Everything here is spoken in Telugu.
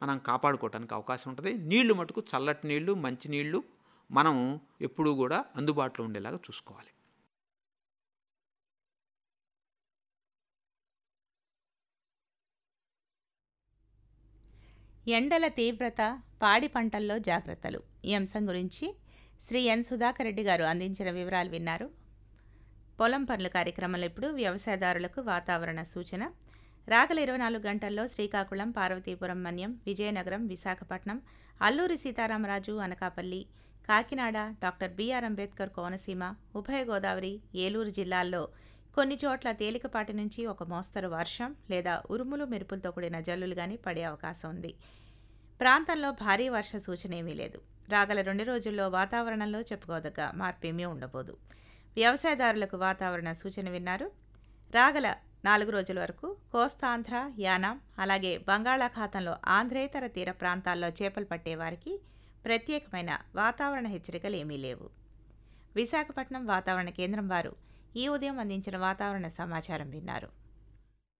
మనం కాపాడుకోవడానికి అవకాశం ఉంటుంది నీళ్లు మటుకు చల్లటి నీళ్లు మంచి నీళ్లు మనం ఎప్పుడూ కూడా అందుబాటులో ఉండేలాగా చూసుకోవాలి ఎండల తీవ్రత పాడి పంటల్లో జాగ్రత్తలు ఈ అంశం గురించి శ్రీ ఎన్ సుధాకర్ రెడ్డి గారు అందించిన వివరాలు విన్నారు పొలం పనుల కార్యక్రమంలో ఇప్పుడు వ్యవసాయదారులకు వాతావరణ సూచన రాగల ఇరవై నాలుగు గంటల్లో శ్రీకాకుళం పార్వతీపురం మన్యం విజయనగరం విశాఖపట్నం అల్లూరి సీతారామరాజు అనకాపల్లి కాకినాడ డాక్టర్ బిఆర్ అంబేద్కర్ కోనసీమ ఉభయ గోదావరి ఏలూరు జిల్లాల్లో కొన్ని చోట్ల తేలికపాటి నుంచి ఒక మోస్తరు వర్షం లేదా ఉరుములు మెరుపులతో కూడిన జల్లులు గాని పడే అవకాశం ఉంది ప్రాంతంలో భారీ వర్ష సూచన ఏమీ లేదు రాగల రెండు రోజుల్లో వాతావరణంలో చెప్పుకోదగ్గ మార్పేమీ ఉండబోదు వ్యవసాయదారులకు వాతావరణ సూచన విన్నారు రాగల నాలుగు రోజుల వరకు కోస్తాంధ్ర యానాం అలాగే బంగాళాఖాతంలో ఆంధ్రేతర తీర ప్రాంతాల్లో చేపలు పట్టే వారికి ప్రత్యేకమైన వాతావరణ హెచ్చరికలు ఏమీ లేవు విశాఖపట్నం వాతావరణ కేంద్రం వారు ఈ ఉదయం అందించిన వాతావరణ సమాచారం విన్నారు